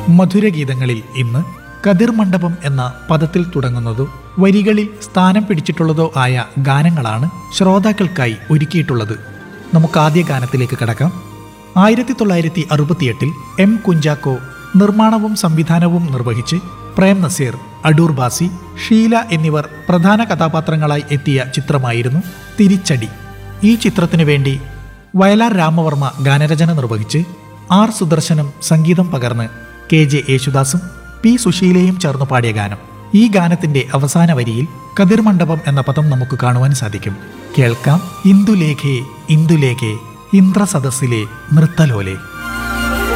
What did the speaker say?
മധുരഗീതങ്ങളിൽ ഇന്ന് കതിർ മണ്ഡപം എന്ന പദത്തിൽ തുടങ്ങുന്നതോ വരികളിൽ സ്ഥാനം പിടിച്ചിട്ടുള്ളതോ ആയ ഗാനങ്ങളാണ് ശ്രോതാക്കൾക്കായി ഒരുക്കിയിട്ടുള്ളത് നമുക്ക് ആദ്യ ഗാനത്തിലേക്ക് കടക്കാം ആയിരത്തി തൊള്ളായിരത്തി അറുപത്തിയെട്ടിൽ എം കുഞ്ചാക്കോ നിർമ്മാണവും സംവിധാനവും നിർവഹിച്ച് പ്രേം നസീർ അടൂർ ബാസി ഷീല എന്നിവർ പ്രധാന കഥാപാത്രങ്ങളായി എത്തിയ ചിത്രമായിരുന്നു തിരിച്ചടി ഈ ചിത്രത്തിനു വേണ്ടി വയലാർ രാമവർമ്മ ഗാനരചന നിർവഹിച്ച് ആർ സുദർശനം സംഗീതം പകർന്ന് കെ ജെ യേശുദാസും പി സുശീലയും ചേർന്ന് പാടിയ ഗാനം ഈ ഗാനത്തിന്റെ അവസാന വരിയിൽ കതിർ മണ്ഡപം എന്ന പദം നമുക്ക് കാണുവാൻ സാധിക്കും കേൾക്കാം ഇന്ദുലേഖേ ഇന്ദുലേഖേ ഇന്ദ്രസദസ്സിലെ നൃത്തലോലെ